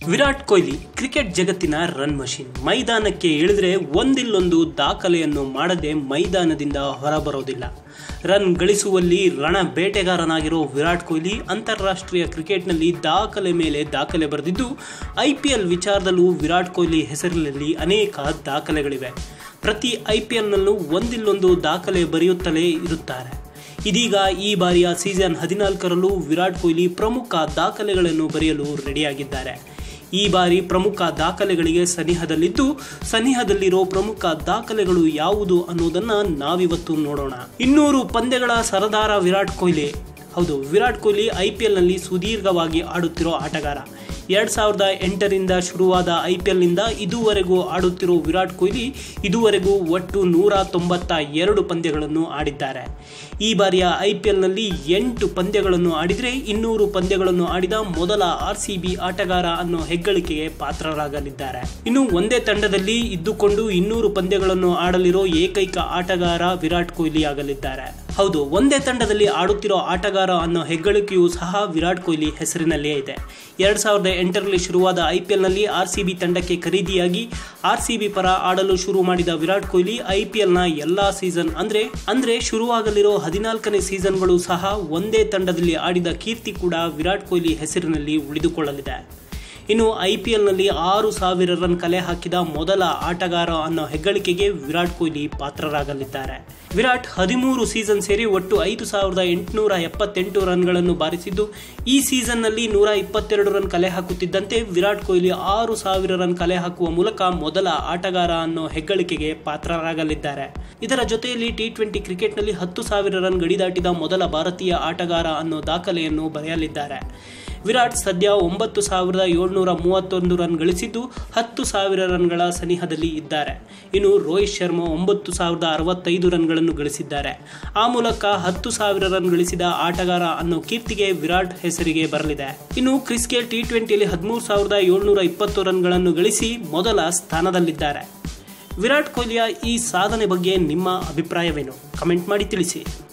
Virat Kohli cricket ಜಗತ್ತಿನ run machine ಮೈದಾನಕ್ಕೆ ಇಳಿದ್ರೆ ಒಂದಿಲ್ಲೊಂದು ದಾಖಲೆಯನ್ನು ಮಾಡದೆ ಮೈದಾನದಿಂದ ಹೊರಬರೋದಿಲ್ಲ ರನ್ ಗಳಿಸುವಲ್ಲಿ ರಣ ಬೇಟೆಗಾರನಾಗಿರೋ ವಿರಾಟ್ ಕೊಹ್ಲಿ ಅಂತಾರಾಷ್ಟ್ರೀಯ ಕ್ರಿಕೆಟ್ನಲ್ಲಿ ದಾಖಲೆ ಮೇಲೆ ದಾಖಲೆ ಬರೆದಿದ್ದು ಐ ಪಿ ಎಲ್ ವಿಚಾರದಲ್ಲೂ ವಿರಾಟ್ ಕೊಹ್ಲಿ ಹೆಸರಿನಲ್ಲಿ ಅನೇಕ ದಾಖಲೆಗಳಿವೆ ಪ್ರತಿ ಐ ಪಿ ಎಲ್ನಲ್ಲೂ ಒಂದಿಲ್ಲೊಂದು ದಾಖಲೆ ಬರೆಯುತ್ತಲೇ ಇರುತ್ತಾರೆ ಇದೀಗ ಈ ಬಾರಿಯ ಸೀಸನ್ ಹದಿನಾಲ್ಕರಲ್ಲೂ ವಿರಾಟ್ ಕೊಹ್ಲಿ ಪ್ರಮುಖ ದಾಖಲೆಗಳನ್ನು ಬರೆಯಲು ರೆಡಿಯಾಗಿದ್ದಾರೆ ಈ ಬಾರಿ ಪ್ರಮುಖ ದಾಖಲೆಗಳಿಗೆ ಸನಿಹದಲ್ಲಿದ್ದು ಸನಿಹದಲ್ಲಿರೋ ಪ್ರಮುಖ ದಾಖಲೆಗಳು ಯಾವುದು ಅನ್ನೋದನ್ನ ನಾವಿವತ್ತು ನೋಡೋಣ ಇನ್ನೂರು ಪಂದ್ಯಗಳ ಸರದಾರ ವಿರಾಟ್ ಕೊಹ್ಲಿ ಹೌದು ವಿರಾಟ್ ಕೊಹ್ಲಿ ಐ ಪಿ ಎಲ್ನಲ್ಲಿ ಸುದೀರ್ಘವಾಗಿ ಆಡುತ್ತಿರೋ ಆಟಗಾರ ಎರಡು ಸಾವಿರದ ಎಂಟರಿಂದ ಶುರುವಾದ ಐ ಪಿ ಎಲ್ನಿಂದ ಇದುವರೆಗೂ ಆಡುತ್ತಿರೋ ವಿರಾಟ್ ಕೊಹ್ಲಿ ಇದುವರೆಗೂ ಒಟ್ಟು ನೂರ ತೊಂಬತ್ತ ಎರಡು ಪಂದ್ಯಗಳನ್ನು ಆಡಿದ್ದಾರೆ ಈ ಬಾರಿಯ ಐ ಪಿ ಎಲ್ನಲ್ಲಿ ಎಂಟು ಪಂದ್ಯಗಳನ್ನು ಆಡಿದರೆ ಇನ್ನೂರು ಪಂದ್ಯಗಳನ್ನು ಆಡಿದ ಮೊದಲ ಆರ್ ಸಿ ಬಿ ಆಟಗಾರ ಅನ್ನೋ ಹೆಗ್ಗಳಿಕೆಗೆ ಪಾತ್ರರಾಗಲಿದ್ದಾರೆ ಇನ್ನು ಒಂದೇ ತಂಡದಲ್ಲಿ ಇದ್ದುಕೊಂಡು ಇನ್ನೂರು ಪಂದ್ಯಗಳನ್ನು ಆಡಲಿರೋ ಏಕೈಕ ಆಟಗಾರ ವಿರಾಟ್ ಕೊಹ್ಲಿ ಆಗಲಿದ್ದಾರೆ ಹೌದು ಒಂದೇ ತಂಡದಲ್ಲಿ ಆಡುತ್ತಿರೋ ಆಟಗಾರ ಅನ್ನೋ ಹೆಗ್ಗಳಿಕೆಯೂ ಸಹ ವಿರಾಟ್ ಕೊಹ್ಲಿ ಹೆಸರಿನಲ್ಲಿಯೇ ಇದೆ ಎರಡ್ ಸಾವಿರದ ಎಂಟರಲ್ಲಿ ಶುರುವಾದ ಐ ಪಿ ಎಲ್ನಲ್ಲಿ ಆರ್ ಸಿ ಬಿ ತಂಡಕ್ಕೆ ಖರೀದಿಯಾಗಿ ಆರ್ ಸಿ ಬಿ ಪರ ಆಡಲು ಶುರು ಮಾಡಿದ ವಿರಾಟ್ ಕೊಹ್ಲಿ ಐ ಪಿ ಎಲ್ನ ಎಲ್ಲಾ ಸೀಸನ್ ಅಂದ್ರೆ ಅಂದ್ರೆ ಶುರುವಾಗಲಿರೋ ಹದಿನಾಲ್ಕನೇ ಸೀಸನ್ಗಳು ಸಹ ಒಂದೇ ತಂಡದಲ್ಲಿ ಆಡಿದ ಕೀರ್ತಿ ಕೂಡ ವಿರಾಟ್ ಕೊಹ್ಲಿ ಹೆಸರಿನಲ್ಲಿ ಉಳಿದುಕೊಳ್ಳಲಿದೆ ಇನ್ನು ಐ ಪಿ ಎಲ್ನಲ್ಲಿ ಆರು ಸಾವಿರ ರನ್ ಕಲೆ ಹಾಕಿದ ಮೊದಲ ಆಟಗಾರ ಅನ್ನೋ ಹೆಗ್ಗಳಿಕೆಗೆ ವಿರಾಟ್ ಕೊಹ್ಲಿ ಪಾತ್ರರಾಗಲಿದ್ದಾರೆ ವಿರಾಟ್ ಹದಿಮೂರು ಸೀಸನ್ ಸೇರಿ ಒಟ್ಟು ಐದು ಸಾವಿರದ ಎಂಟುನೂರ ಎಪ್ಪತ್ತೆಂಟು ರನ್ಗಳನ್ನು ಬಾರಿಸಿದ್ದು ಈ ಸೀಸನ್ನಲ್ಲಿ ನೂರ ಇಪ್ಪತ್ತೆರಡು ರನ್ ಕಲೆ ಹಾಕುತ್ತಿದ್ದಂತೆ ವಿರಾಟ್ ಕೊಹ್ಲಿ ಆರು ಸಾವಿರ ರನ್ ಕಲೆ ಹಾಕುವ ಮೂಲಕ ಮೊದಲ ಆಟಗಾರ ಅನ್ನೋ ಹೆಗ್ಗಳಿಕೆಗೆ ಪಾತ್ರರಾಗಲಿದ್ದಾರೆ ಇದರ ಜೊತೆಯಲ್ಲಿ ಟಿ ಟ್ವೆಂಟಿ ಕ್ರಿಕೆಟ್ನಲ್ಲಿ ಹತ್ತು ಸಾವಿರ ರನ್ ಗಡಿ ದಾಟಿದ ಮೊದಲ ಭಾರತೀಯ ಆಟಗಾರ ಅನ್ನೋ ದಾಖಲೆಯನ್ನು ಬರೆಯಲಿದ್ದಾರೆ ವಿರಾಟ್ ಸದ್ಯ ಒಂಬತ್ತು ಸಾವಿರದ ಏಳ್ನೂರ ಮೂವತ್ತೊಂದು ರನ್ ಗಳಿಸಿದ್ದು ಹತ್ತು ಸಾವಿರ ರನ್ಗಳ ಸನಿಹದಲ್ಲಿ ಇದ್ದಾರೆ ಇನ್ನು ರೋಹಿತ್ ಶರ್ಮಾ ಒಂಬತ್ತು ಸಾವಿರದ ಅರವತ್ತೈದು ರನ್ಗಳನ್ನು ಗಳಿಸಿದ್ದಾರೆ ಆ ಮೂಲಕ ಹತ್ತು ಸಾವಿರ ರನ್ ಗಳಿಸಿದ ಆಟಗಾರ ಅನ್ನೋ ಕೀರ್ತಿಗೆ ವಿರಾಟ್ ಹೆಸರಿಗೆ ಬರಲಿದೆ ಇನ್ನು ಕ್ರಿಸ್ ಗೇಲ್ ಟಿ ಟ್ವೆಂಟಿಯಲ್ಲಿ ಹದಿಮೂರು ಸಾವಿರದ ಏಳ್ನೂರ ಇಪ್ಪತ್ತು ರನ್ಗಳನ್ನು ಗಳಿಸಿ ಮೊದಲ ಸ್ಥಾನದಲ್ಲಿದ್ದಾರೆ ವಿರಾಟ್ ಕೊಹ್ಲಿಯ ಈ ಸಾಧನೆ ಬಗ್ಗೆ ನಿಮ್ಮ ಅಭಿಪ್ರಾಯವೇನು ಕಮೆಂಟ್ ಮಾಡಿ ತಿಳಿಸಿ